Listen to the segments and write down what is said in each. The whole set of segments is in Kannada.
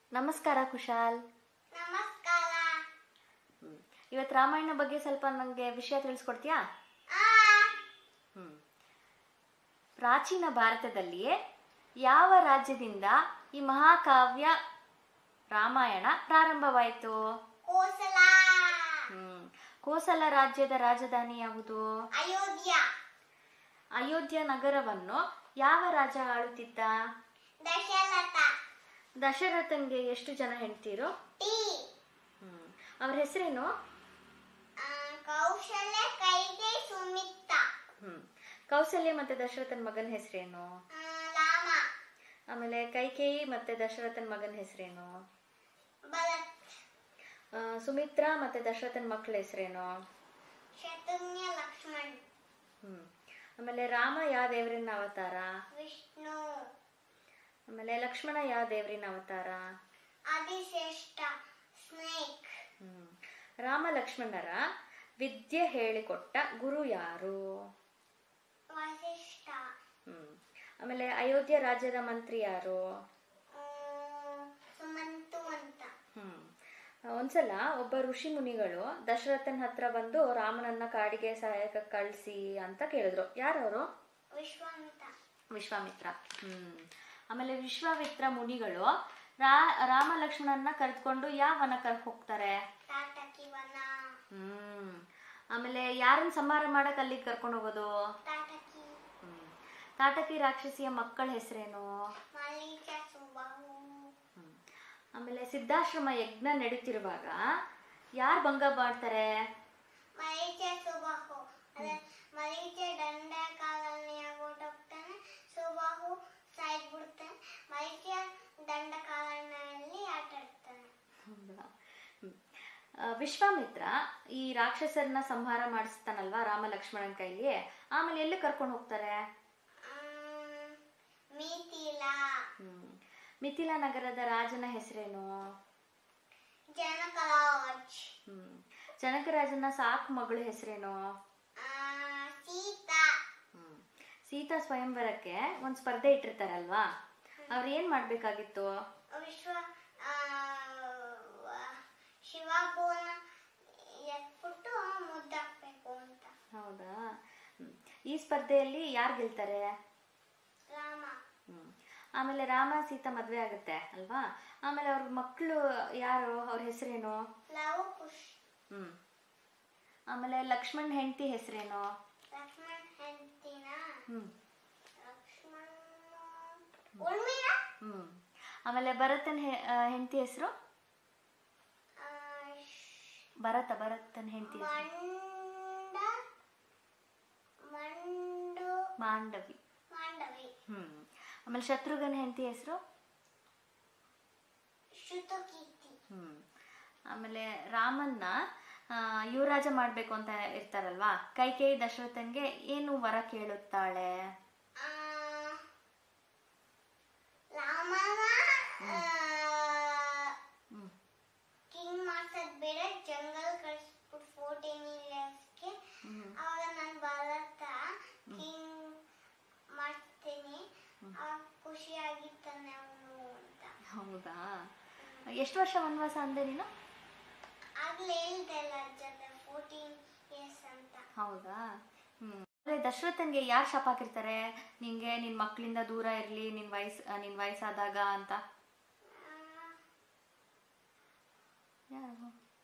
ನಮಸ್ಕಾರ ಕುಶಾಲ್ ನಮಸ್ಕಾರ ಹ್ಮ್. ಇವತ್ತು ರಾಮಾಯಣ ಬಗ್ಗೆ ಸ್ವಲ್ಪ ನನಗೆ ವಿಷಯ ತಿಳಿಸ್ಕೊಡ್ತೀಯಾ ಆ ಹ್ಮ್. ಪ್ರಾಚೀನ ಭಾರತದಲ್ಲಿಯೇ ಯಾವ ರಾಜ್ಯದಿಂದ ಈ ಮಹಾಕಾವ್ಯ ರಾಮಾಯಣ ಪ್ರಾರಂಭವಾಯಿತು ಕೋಸಲ ಹ್ಮ್. ಕೋಸಲ ರಾಜ್ಯದ ರಾಜಧಾನಿ ಯಾವುದು ಅಯೋಧ್ಯ ಅಯೋಧ್ಯ ನಗರವನ್ನು ಯಾವ ರಾಜ ಆಳುತ್ತಿದ್ದ ದಶರಥ ದಶರಥನ್ಗೆ ಎಷ್ಟು ಜನ ಹೆಂಡ್ತೀರು ಟಿ ಹ್ಮ್. ಅವ್ರ ಹೆಸರೇನು ಆ, ಕೌಶಲ್ಯ ಕೈಗೆ ಸುಮಿತ್ತ ಹ್ಮ್ ಕೌಸಲ್ಯ ಮತ್ತೆ ದಶರಥನ್ ಮಗನ ಹೆಸರೇನು ಆ, ರಾಮ ಆಮೇಲೆ ಕೈಕೇಯಿ ಮತ್ತೆ ದಶರಥನ್ ಮಗನ ಹೆಸರೇನು ಭರತ್ ಆ, ಸುಮಿತ್ರಾ ಮತ್ತೆ ದಶರಥನ್ ಮಕ್ಕಳ ಹೆಸರೇನು ಶತುನ್ಯ ಲಕ್ಷ್ಮಣ್ ಹ್ಮ್ ಆಮೇಲೆ ರಾಮ ಯಾವ ದೇವರಿನ ಅವತಾರ ವಿಷ್ಣು ಆಮೇಲೆ ಲಕ್ಷ್ಮಣ ಯಾವ ದೇವರಿನ ಅವತಾರ ಆದಿಶ್ರೇಷ್ಠ ಸ್ನೇಕ್ ಹ್ಮ್ ರಾಮ ಲಕ್ಷ್ಮಣರ ವಿದ್ಯೆ ಹೇಳಿಕೊಟ್ಟ ಗುರು ಯಾರು ವಸಿಷ್ಠ ಹ್ಮ್ ಆಮೇಲೆ ಅಯೋಧ್ಯ ರಾಜ್ಯದ ಮಂತ್ರಿ ಯಾರು ಆ, ಸುಮಂತು ಅಂತ ಹ್ಮ್ ಒಂದ್ಸಲ ಒಬ್ಬ ಋಷಿ ಮುನಿಗಳು ದಶರಥನ್ ಹತ್ರ ಬಂದು ರಾಮನನ್ನ ಕಾಡಿಗೆ ಸಹಾಯಕ ಕಳಿಸಿ ಅಂತ ಕೇಳಿದ್ರು ಯಾರವರು ವಿಶ್ವಾಮಿತ ವಿಶ್ವಾಮಿತ್ರ ಹ್ಮ್ ಆಮೇಲೆ ವಿಶ್ವಾಮಿತ್ರ ಮುನಿಗಳು ರಾ ರಾಮ ಲಕ್ಷ್ಮಣನ್ನ ಕರೆದುಕೊಂಡು ಯಾವ ವನ ಕರ್ಕ್ ಹೋಗ್ತಾರೆ ತಾಟಕಿ ವನ ಹ್ಮ್ ಆಮೇಲೆ ಯಾರನ್ನ ಸಂಹಾರ ಮಾಡಕ್ ಅಲ್ಲಿಗೆ ಕರ್ಕೊಂಡು ಹೋಗೋದು ತಾಟಕಿ ಹ್ಮ್ ತಾಟಕಿ ರಾಕ್ಷಸಿಯ ಮಕ್ಕಳ ಹೆಸರೇನು ಮಲ್ಲಿಕ ಸುಬಹು ಹ್ಮ್. ಆಮೇಲೆ ಸಿದ್ಧಾಶ್ರಮ ಯಜ್ಞ ನಡೀತಿರುವಾಗ ಯಾರು ಭಂಗ ಮಾಡ್ತಾರೆ ಮರೀಚ ಸುಬಹು ಅದೇ ಮರೀಚ ದಂಡ ಕಾಲಲ್ಲಿ ಹೊರಟೋಗ್ತಾನೆ ಸುಬಹು ಸೈಡ್ ಬಿಡ್ತಾನೆ ಮರೀಚ ದಂಡ ಕಾಲನಲ್ಲಿ ಆಟ ಆಡ್ತಾನೆ ಹೌದಾ? ಹ್ಮ್. ಆ, ವಿಶ್ವಾಮಿತ್ರ ಈ ರಾಕ್ಷಸರನ್ನ ಸಂಹಾರ ಮಾಡಿಸ್ತಾನಲ್ವಾ ರಾಮ ಲಕ್ಷ್ಮಣನ್ ಕೈಲಿ ಆಮೇಲೆ ಎಲ್ಲಿ ಕರ್ಕೊಂಡು ಹೋಗ್ತಾರೆ ಆಮ್, ಮಿಥಿಲ ಹ್ಮ್ ಮಿಥಿಲಾ ನಗರದ ರಾಜನ ಹೆಸರೇನು ಜನಕರಾಜ್ ಹ್ಮ್ ಜನಕರಾಜನ ಸಾಕು ಮಗಳ ಹೆಸರೇನು ಆ, ಸೀತಾ ಹ್ಮ್ ಸೀತಾ ಸ್ವಯಂವರಕ್ಕೆ ಒಂದ್ ಸ್ಪರ್ಧೆ ಇಟ್ಟಿರ್ತಾರಲ್ವಾ ಅವ್ರು ಏನ್ ಮಾಡ್ಬೇಕಾಗಿತ್ತು ವಿಶ್ವ ಆ, ಶಿವಭುವನ ಎತ್ಬಿಟ್ಟು ಮುದ್ದಾಕ್ಬೇಕು ಅಂತ ಹೌದಾ ಹ್ಮ್. ಈ ಸ್ಪರ್ಧೆಯಲ್ಲಿ ಯಾರು ಗೆಲ್ತಾರೆ ರಾಮ ಹ್ಮ್. ಆಮೇಲೆ ರಾಮ ಸೀತಾ ಮದ್ವೆ ಆಗುತ್ತೆ ಅಲ್ವಾ ಆಮೇಲೆ ಅವ್ರ ಮಕ್ಕಳು ಯಾರು ಅವ್ರ ಹೆಸರೇನು ಲವ್ ಕುಶ್ ಹ್ಮ್ ಆಮೇಲೆ ಲಕ್ಷ್ಮಣ್ ಹೆಂಡತಿ ಹೆಸರೇನು ಲಕ್ಷ್ಮಣ್ ಹೆಂಡ್ತಿನ ಹ್ಮ್ ಲಕ್ಷ್ಮಣ ಉರ್ಮಿಳ ಹ್ಮ್ ಆಮೇಲೆ ಭರತನ್ ಹೆಂಡತಿ ಹೆಸರು ಆ, ಭರತ ಭರತನ್ ಹೆಂಡತಿ ಮಂಡ ಮಂಡು ಮಾಂಡವಿ ಮಾಂಡವಿ ಹ್ಮ್ ಆಮೇಲೆ ಶತ್ರುಘ್ನ ಹೆಂಡತಿ ಹೆಸರು ಶ್ರುತಕೀರ್ತಿ ಹ್ಮ್ ಆಮೇಲೆ ರಾಮನ್ನ ಆ, ಯುವರಾಜ ಮಾಡ್ಬೇಕು ಅಂತ ಇರ್ತಾರಲ್ವಾ ಕೈಕೇಯಿ ದಶರಥನ್ಗೆ ಏನು ವರ ಕೇಳುತ್ತಾಳೆ ಆ, ರಾಮನ ಹ್ಮ್ ಕಿಂಗ್ ಮಾಡ್ಸದ್ ಬೇಡ ಜಂಗಲ್ ಕಳಿಸ್ಬಿಟ್ಟು ಫೋರ್ಟೀನ್ ಇಯರ್ಸ್ಗೆ ಹ್ಮ್ ಅವಾಗ ನಾನು ಭರತ ಕಿಂಗ್ ಮಾಡ್ತೀನಿ ಅವಾಗ ಖುಷಿಯಾಗಿರ್ತಾನೆ ಅವನು ಅಂತ ಹೌದಾ ಎಷ್ಟು ವರ್ಷ ವನವಾಸ ಅಂದೆ ನೀನು ಆಗ್ಲೇ ಹೇಳ್ದೆ ಅಲ್ಲ ಜೊತೆ ಫೋರ್ಟೀನ್ ಇಯರ್ಸ್ ಅಂತ ಹೌದಾ ಹ್ಮ್ ಆಮೇಲೆ ದಶರಥನ್ಗೆ ಯಾರು ಶಾಪ ಹಾಕಿರ್ತಾರೆ ನಿಂಗೆ ನಿನ್ ಮಕ್ಕಳಿಂದ ದೂರ ಇರ್ಲಿ ನಿನ್ ವಯಸ್ ಆ, ನಿನ್ ವಯಸ್ಸಾದಾಗ ಅಂತ ಆ, ಯಾರು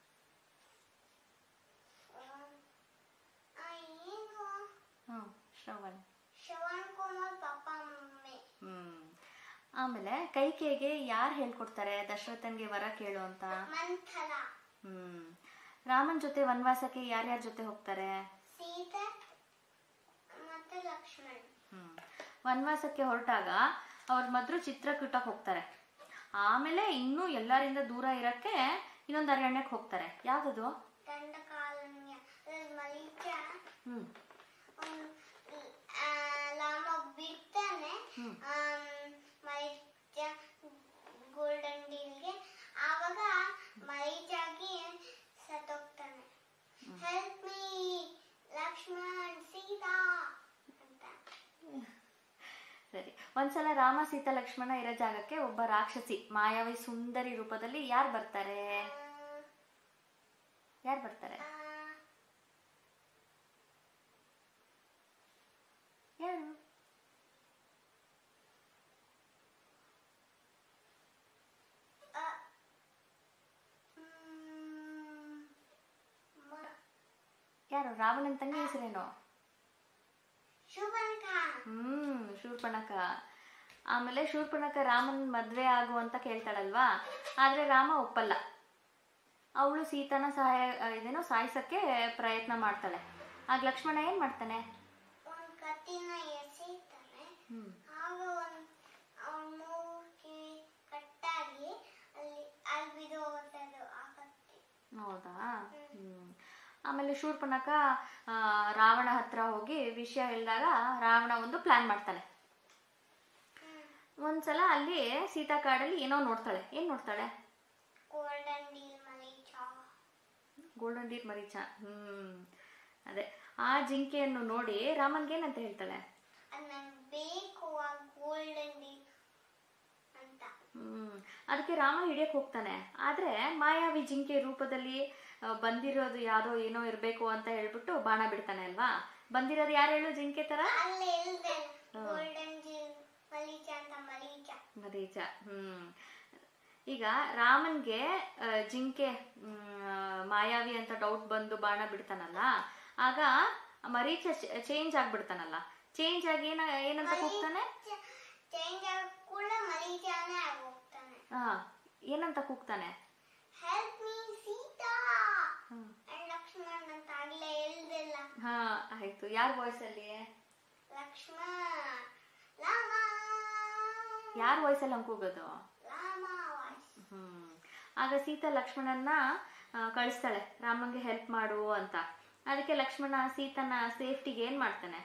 ಆ, ಏನು ಹ್ಮ್ ಶ್ರವಣ್ ಶ್ರವಣ್ ಕುಮಾರ್ ಪಾಪ ಮಮ್ಮಿ ಹ್ಮ್ ಆಮೇಲೆ ಕೈಕೇಯಿಗೆ ಯಾರು ಹೇಳ್ಕೊಡ್ತಾರೆ ದಶರಥನ್ಗೆ ವರ ಕೇಳು ಅಂತ ಮಂಥರ ಹ್ಮ್ ರಾಮನ್ ಜೊತೆ ವನವಾಸಕ್ಕೆ ಯಾರ್ಯಾರ ಜೊತೆ ಹೋಗ್ತಾರೆ ಸೀತೆ ಮತ್ತೆ ಲಕ್ಷ್ಮಣ್ ಹ್ಮ್ ವನವಾಸಕ್ಕೆ ಹೊರಟಾಗ ಅವ್ರ ಮೊದಲು ಚಿತ್ರಕೂಟಕ್ಕೆ ಹೋಗ್ತಾರೆ ಆಮೇಲೆ ಇನ್ನೂ ಎಲ್ಲರಿಂದ ದೂರ ಇರಕ್ಕೆ ಇನ್ನೊಂದು ಅರಣ್ಯಕ್ಕೆ ಹೋಗ್ತಾರೆ ಯಾವ್ದದು ದಂಡಕಾರಣ್ಯ ಅದ್ರಲ್ಲಿ ಮರೀಚ ಹ್ಮ್ ಅವ್ನು, ಆ, ರಾಮ ಬಿಡ್ತಾನೆ ಹ್ಮ್. ಆಮ್, ಮರೀಚ ಗೋಲ್ಡನ್ ಡೀಲ್ಗೆ ಆವಾಗ ಮರೀಚಾಗಿ ಸತ್ತೋಗ್ತಾನೆ ಹೆಲ್ಪ್ ಮೀ ಲಕ್ಷ್ಮಣ್ ಸೀತಾ ಅಂತ ಸರಿ ಒಂದ್ಸಲ ರಾಮ ಸೀತಾ ಲಕ್ಷ್ಮಣ ಇರೋ ಜಾಗಕ್ಕೆ ಒಬ್ಬ ರಾಕ್ಷಸಿ ಮಾಯಾವಿ ಸುಂದರಿ ರೂಪದಲ್ಲಿ ಯಾರು ಬರ್ತಾರೆ ಯಾರು ಬರ್ತಾರೆ ಯಾರು ಯಾರು ರಾವಣನ್ ತಂಗಿ ಹೆಸರೇನು ಶುಭಂಕ ಹ್ಮ್ ಶೂರ್ಪಣಕ ಆಮೇಲೆ ಶೂರ್ಪಣಕ ರಾಮನ್ ಮದ್ವೆ ಆಗು ಅಂತ ಕೇಳ್ತಾಳಲ್ವಾ ಆದ್ರೆ ರಾಮ ಒಪ್ಪಲ್ಲ ಅವಳು ಸೀತಾನ ಸಹಾಯ ಆ, ಇದೇನೋ ಸಾಯಿಸಕ್ಕೆ ಪ್ರಯತ್ನ ಮಾಡ್ತಾಳೆ ಆಗ ಲಕ್ಷ್ಮಣ ಏನ್ ಮಾಡ್ತಾನೆ ಒಂದ್ ಕತ್ತಿನ ಎಸೆಯುತ್ತಾನೆ ಹ್ಮ್ ಆಗ ಒಂದ್ ಅವ್ನ್ ಮೂಗಿ ಕಟ್ಟಾಗಿ ಅಲ್ಲಿ ಅಲ್ಲಿ ಬಿದ್ದು ಹೋಗುತ್ತೆ ಅದು ಆ ಕತ್ತಿ ಹೌದಾ ಹ್ಮ್ ಆಮೇಲೆ ಶೂರ್ಪಣಕ ಆ, ರಾವಣ ಹತ್ರ ಹೋಗಿ ವಿಷಯ ಹೇಳಿದಾಗ ರಾವಣ ಒಂದು ಪ್ಲಾನ್ ಮಾಡ್ತಾನೆ ಒಂದ್ಸಲ ಅಲ್ಲಿ ಸೀತಾ ಕಾಡಲ್ಲಿ ಏನೋ ನೋಡ್ತಾಳೆ ಏನ್ ನೋಡ್ತಾಳೆ golden deal Maricha golden deer Maricha ಹ್ಮ್ ಅದೇ ಆ ಜಿಂಕೆಯನ್ನು ನೋಡಿ ರಾಮನ್ಗೆ ಏನಂತ ಹೇಳ್ತಾಳೆ ಅದು ನಂಗೆ ಬೇಕು ಆ ಗೋಲ್ಡನ್ ಡೀಲ್ ಅಂತ ಹ್ಮ್ ಅದಕ್ಕೆ ರಾಮ ಹಿಡಿಯಕ್ ಹೋಗ್ತಾನೆ ಆದ್ರೆ ಮಾಯಾವಿ ಜಿಂಕೆ ರೂಪದಲ್ಲಿ ಆ, ಬಂದಿರೋದು ಯಾವ್ದೋ ಏನೋ ಇರ್ಬೇಕು ಅಂತ ಹೇಳ್ಬಿಟ್ಟು ಬಾಣ ಬಿಡ್ತಾನೆ ಅಲ್ವಾ ಬಂದಿರೋದು ಯಾರು ಹೇಳು ಜಿಂಕೆ ತರ ಅಲ್ಲಿ ಹೇಳ್ದೆ ಗೋಲ್ಡನ್ ಡೀಲ್ ಮಲೀಚ ಅಂತ ಮಲೀಚ ಮರೀಚ ಹ್ಮ್ ಈಗ ರಾಮನ್ಗೆ ಆ, ಜಿಂಕೆ ಮ್, ಆ, ಮಾಯಾವಿ ಅಂತ ಡೌಟ್ ಬಂದು ಬಾಣ ಬಿಡ್ತಾನಲ್ಲ ಆಗ ಮರೀಚ ಚೇಂಜ್ ಆಗ್ಬಿಡ್ತಾನಲ್ಲ ಚೇಂಜ್ ಆಗಿ ಏನ ಏನಂತ ಕೂಗ್ತಾನೆ ಚೇಂಜ್ ಆಗ ಕೂಡ ಮಲೀಚಾನೇ ಆಗೋಗ್ತಾನೆ ಹಾ ಏನಂತ ಕೂಗ್ತಾನೆ ಹೆಲ್ಪ್ ಮೀ ಸೀತಾ ಹ್ಮ್. ಅಂಡ್ ಲಕ್ಷ್ಮಣ್ ಅಂತ ಆಗ್ಲೇ ಹೇಳ್ದಿಲ್ಲ ಹಾ ಆಯ್ತು ಯಾರ ವಾಯ್ಸ್ ಅಲ್ಲಿ ಲಕ್ಷ್ಮಣ ರಾಮ ಯಾರ ವಾಯ್ಸ್ ಅಲ್ಲಿ ಹಂಗ್ ಕೂಗೋದು ರಾಮ ವಾಯ್ಸ್ ಹ್ಮ್ ಆಗ ಸೀತಾ ಲಕ್ಷ್ಮಣನ್ನ ಆ, ಕಳಿಸ್ತಾಳೆ ರಾಮಂಗೆ ಹೆಲ್ಪ್ ಮಾಡು ಅಂತ ಅದಕ್ಕೆ ಲಕ್ಷ್ಮಣ ಸೀತನ ಸೇಫ್ಟಿಗೆ ಏನ್ ಮಾಡ್ತಾನೆ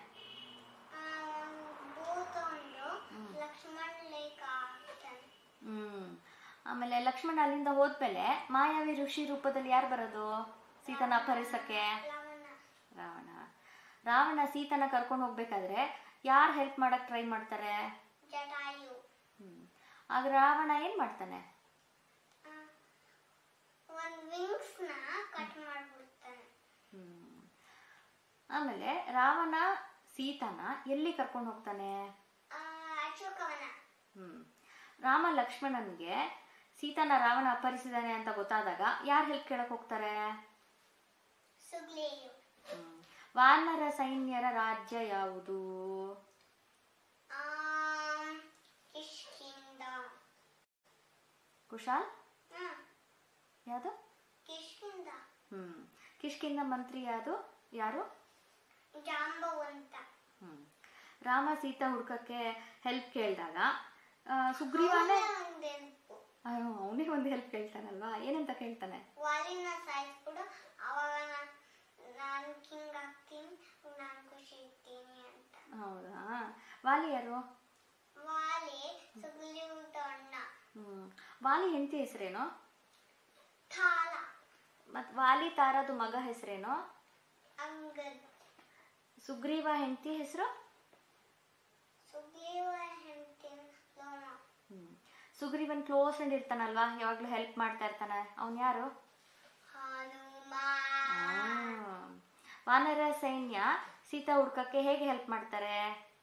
ಭೂತೊಂದು ಲಕ್ಷ್ಮಣ್ ಲೇಖ ಆಗ್ತಾನೆ ಹ್ಮ್ ಆಮೇಲೆ ಲಕ್ಷ್ಮಣ ಅಲ್ಲಿಂದ ಹೋದ್ಮೇಲೆ ಮಾಯಾವಿ ಋಷಿ ರೂಪದಲ್ಲಿ ಯಾರು ಬರೋದು ಸೀತನ ಅಪಹರಿಸಕ್ಕೆ ಲವಣ ರಾವಣ ರಾವಣ ಸೀತನ ಕರ್ಕೊಂಡು ಹೋಗ್ಬೇಕಾದ್ರೆ ಯಾರು ಹೆಲ್ಪ್ ಮಾಡಕ್ ಟ್ರೈ ಮಾಡ್ತಾರೆ ಜಟಾಯು ಹ್ಮ್ ಆಗ ರಾವಣ ಏನ್ ಮಾಡ್ತಾನೆ ಆ, ಒಂದ್ ವಿಂಗ್ಸ್ ನ ಕಟ್ ಮಾಡ್ಬಿಡ್ತಾನೆ ಹ್ಮ್ ಆಮೇಲೆ ರಾವಣ ಸೀತನ ಎಲ್ಲಿ ಕರ್ಕೊಂಡು ಹೋಗ್ತಾನೆ ಆ, ಅಶೋಕವನ ಹ್ಮ್ ರಾಮ ಲಕ್ಷ್ಮಣನ್ಗೆ ಸೀತನ ರಾವಣ ಅಪಹರಿಸಿದಾನೆ ಅಂತ ಗೊತ್ತಾದಾಗ ಯಾರು ಹೆಲ್ಪ್ ಕೇಳಕ್ ಹೋಗ್ತಾರೆ ಸುಗ್ಲೇಯು ಹ್ಮ್. ವಾನರ ಸೈನ್ಯರ ರಾಜ್ಯ ಯಾವುದು ಆ, ಕಿಷ್ಕಿಂದ ಕುಶಾಲ್ ಹಾ ಯಾವುದು ಕಿಷ್ಕಿಂದ ಹ್ಮ್ ಕಿಷ್ಕಿಂದ ಮಂತ್ರಿ ಯಾವುದು ಯಾರು ಜಾಂಬವಂತ ಹ್ಮ್ ರಾಮ ಸೀತಾ ಹುಡ್ಕಕ್ಕೆ ಹೆಲ್ಪ್ ಕೇಳಿದಾಗ ಸುಗ್ರೀವನೇ ಒಂದ್ ನೆನ್ಪು ಅವನಿಗೆ ಒಂದು ಹೆಲ್ಪ್ ಕೇಳ್ತಾನಲ್ವಾ ಏನಂತ ಕೇಳ್ತಾನೆ ವಾಲಿನ ಸಾಯಿಸ್ಬಿಡು ಅವಾಗ ನಾನ್- ನಾನು ಕಿಂಗ್ ಆಗ್ತೀನಿ ನಾನು ಖುಷಿ ಇರ್ತೀನಿ ಅಂತ ಹೌದಾ ವಾಲಿ ಯಾರು ವಾಲಿ ಸುಗ್ರೀವದ ಅಣ್ಣ ಹ್ಮ್ ವಾಲಿ ಹೆಂಡತಿ ಹೆಸರೇನು ಥಾಲ ಮತ್ ವಾಲಿ ತಾರದು ಮಗ ಹೆಸರೇನು ಅಂಗದ್ ಸುಗ್ರೀವ ಹೆಂಡತಿ ಹೆಸರು ಸುಗ್ರೀವ ಹೆಂಡತಿನ ಲೋಮ ಹ್ಮ್ ಸುಗ್ರೀವನ್ ಕ್ಲೋಸ್ ಫ್ರೆಂಡ್ ಇರ್ತಾನಲ್ವಾ ಯಾವಾಗ್ಲೂ ಹೆಲ್ಪ್ ಮಾಡ್ತಾ ಇರ್ತಾನೆ ಅವನ್ ಯಾರು ಹನುಮ ಆ. ವಾನರ ಸೈನ್ಯ ಸೀತಾ ಹುಡ್ಕಕ್ಕೆ ಹೇಗೆ ಹೆಲ್ಪ್ ಮಾಡ್ತಾರೆ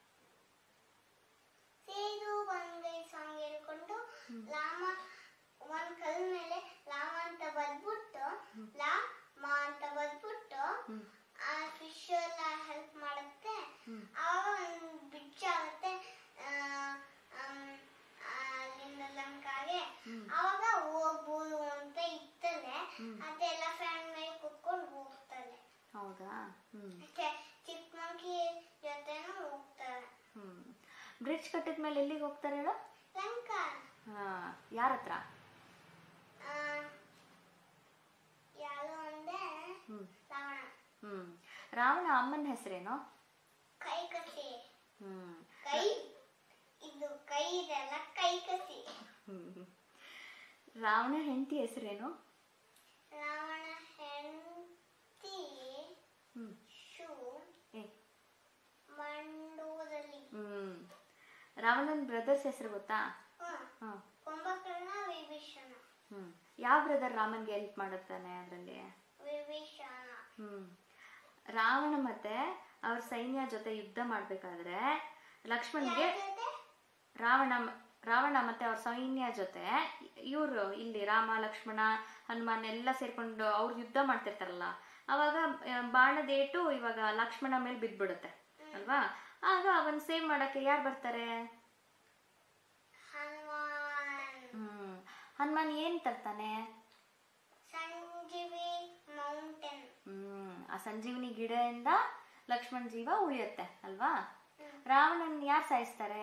ಸೇದು ಬಂದೆ ಸಾಂಗ್ ಹೇಳ್ಕೊಂಡು ರಾಮ ಒಂದ್ ಕಲ್ ಮೇಲೆ ರಾಮ ಅಂತ ಬದ್ಬಿಟ್ಟು ಲಾಮ ಅಂತ ಬದ್ಬಿಟ್ಟು ಹ್ಮ್. ಆ ಫಿಶ್ ಎಲ್ಲ ಹೆಲ್ಪ್ ಮಾಡುತ್ತೆ ಆವಾಗ ಒಂದು ಬ್ರಿಡ್ಜ್ ಆಗುತ್ತೆ ಆ, ಆಮ್, ಆ, ಅಲ್ಲಿಂದ ಲಂಕಾಗೆ ಆವಾಗ ಹೋಗ್ಬೋದು ಅಂತ ಇರ್ತದೆ ಅದೆಲ್ಲ ಫ್ಯಾನ್ ಮೇಲೆ ಕುತ್ಕೊಂಡು ಹೋಗ್ತಾರೆ ಹೌದಾ ಹ್ಮ್ ಅಷ್ಟೇ ಚಿಕ್ಕ ಮಂಕಿ ಜೊತೆನೂ ಹೋಗ್ತಾರೆ ಹ್ಮ್ ಬ್ರಿಡ್ಜ್ ಕಟ್ಟಿದ್ಮೇಲೆ ಎಲ್ಲಿಗೆ ಹೋಗ್ತಾರೆ ಹೇಳು ಲಂಕಾ ಹಾ ಯಾರ ಹತ್ರ ಆ, ಯಾರು ಅಂದೆ ಹ್ಮ್ ರಾವಣ ಹ್ಮ್ ರಾವಣ ಅಮ್ಮನ ಹೆಸರೇನು ಕೈ ಕಸಿ ಹ್ಮ್ ಕೈ ಇದು ಕೈ ಇದೆಲ್ಲ ಕೈ ಕಸಿ ಹ್ಮ್ ರಾವಣ ಹೆಂಡತಿ ಹೆಸರೇನು ರಾವಣ ಹೆಂಡತಿ ಹ್ಮ್ ಶೂ ಏ ಮಂಡೂರಲ್ಲಿ ಹ್ಮ್ ರಾವಣನ ಬ್ರದರ್ಸ್ ಹೆಸರು ಗೊತ್ತಾ ಹ್ಮ್. ಹಾಂ ಕುಂಭಕರ್ಣ ವಿಭೀಷಣ ಹ್ಞೂ ಯಾವ ಬ್ರದರ್ ರಾಮನ್ಗೆ ಹೆಲ್ಪ್ ಮಾಡುತ್ತಾನೆ ಅದರಲ್ಲಿ ವಿಭೀಷಣ ಹ್ಞೂ ರಾವಣ ಮತ್ತೆ ಅವ್ರ ಸೈನ್ಯ ಜೊತೆ ಯುದ್ಧ ಮಾಡಬೇಕಾದ್ರೆ ಲಕ್ಷ್ಮಣ್ಗೆ ಯಾರ್ ಜೊತೆ? ರಾವಣ ರಾವಣ ಮತ್ತೆ ಅವ್ರ ಸೈನ್ಯ ಜೊತೆ ಇವರು ಇಲ್ಲಿ ರಾಮ ಲಕ್ಷ್ಮಣ ಹನುಮಾನ್ ಎಲ್ಲ ಸೇರ್ಕೊಂಡು ಅವ್ರು ಯುದ್ಧ ಮಾಡ್ತಿರ್ತಾರಲ್ಲ ಅವಾಗ ಆ, ಬಾಣದೇಟು ಇವಾಗ ಲಕ್ಷ್ಮಣ ಮೇಲೆ ಬಿದ್ದ್ಬಿಡುತ್ತೆ ಅಲ್ವಾ ಆಗ ಅವನ್ ಸೇವ್ ಮಾಡಕ್ಕೆ ಯಾರು ಬರ್ತಾರೆ ಹನುಮಾನ್ ಹ್ಮ್ ಹನುಮಾನ್ ಏನ್ ತರ್ತಾನೆ ಸಂಜೀವಿ ಮೌಂಟೇನ್ ಹ್ಮ್ ಆ ಸಂಜೀವನಿ ಗಿಡದಿಂದ ಲಕ್ಷ್ಮಣ್ ಜೀವ ಉಳಿಯುತ್ತೆ ಅಲ್ವಾ ರಾವಣನ್ ಯಾರು ಸಾಯಿಸ್ತಾರೆ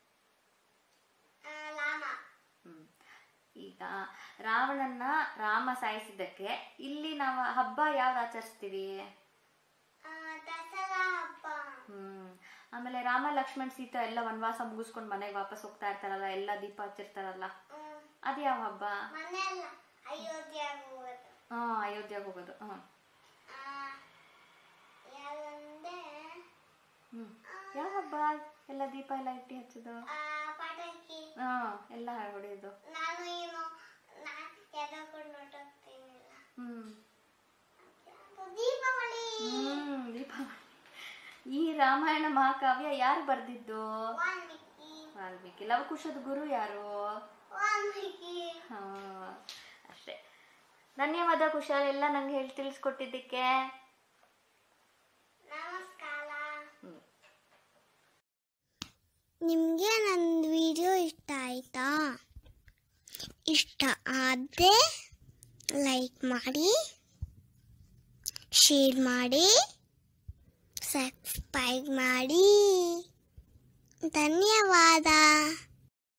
ಲಾಮ ಹ್ಮ್. ಈಗ ರಾವಣನ್ನ ರಾಮ ಸಾಯಿಸಿದ್ದಕ್ಕೆ ಇಲ್ಲಿ ನಾವು ಹಬ್ಬ ಯಾವ್ದು ಆಚರಿಸ್ತೀವಿ ಆ, ದಸರಾ ಹಬ್ಬ ಹ್ಮ್ ಆಮೇಲೆ ರಾಮ ಲಕ್ಷ್ಮಣ್ ಸೀತಾ ಎಲ್ಲ ವನವಾಸ ಮುಗಿಸ್ಕೊಂಡು ಮನೆಗೆ ವಾಪಸ್ ಹೋಗ್ತಾ ಇರ್ತಾರಲ್ಲ ಎಲ್ಲ ದೀಪ ಹಚ್ಚಿರ್ತಾರಲ್ಲ ಹ್ಮ್. ಅದು ಯಾವ ಹಬ್ಬ ಮನೆಯಲ್ಲ ಅಯೋಧ್ಯೆಗೆ ಹೋಗೋದು ಹಾ ಅಯೋಧ್ಯೆಗೆ ಹೋಗೋದು ಹ್ಮ್ ಆ, ಯಾವಂದ್ರೆ ಹ್ಮ್ ಯಾವ ಹಬ್ಬ ಎಲ್ಲ ದೀಪ ಎಲ್ಲ ಇಟ್ಟು ಹಚ್ಚೋದು ಆ, ಪಟಾಕಿ ಹಾ ಎಲ್ಲ ಹೊಡೆಯೋದು ನಾನು ಏನು ನಾನು ಎದಕೊಂಡು ಹೊರಟೋಗ್ತೀನಿಲ್ಲ ಹ್ಮ್ ದೀಪಾವಳಿ ಹ್ಮ್ ದೀಪಾವಳಿ ಈ ರಾಮಾಯಣ ಮಹಾಕಾವ್ಯ ಯಾರು ಬರ್ದಿದ್ದು ವಾಲ್ಮೀಕಿ ವಾಲ್ಮೀಕಿ ಲವಕುಶದ ಗುರು ಯಾರು ವಾಲ್ಮೀಕಿ ಹಾ ಅಷ್ಟೇ ಧನ್ಯವಾದ ಕುಶಾಲ್ ಎಲ್ಲ ನಂಗೆ ಹೇಳಿ ತಿಳಿಸ್ಕೊಟ್ಟಿದ್ದಕ್ಕೆ ನಮಸ್ಕಾರ ಹ್ಮ್. ನಿಮಗೆ ನನ್ನ ವಿಡಿಯೋ ಇಷ್ಟ ಆಯ್ತಾ ಇಷ್ಟ ಆದರೆ ಲೈಕ್ ಮಾಡಿ ಶೇರ್ ಮಾಡಿ ಸಬ್ಸ್ಕ್ರೈಬ್ ಮಾಡಿ ಧನ್ಯವಾದ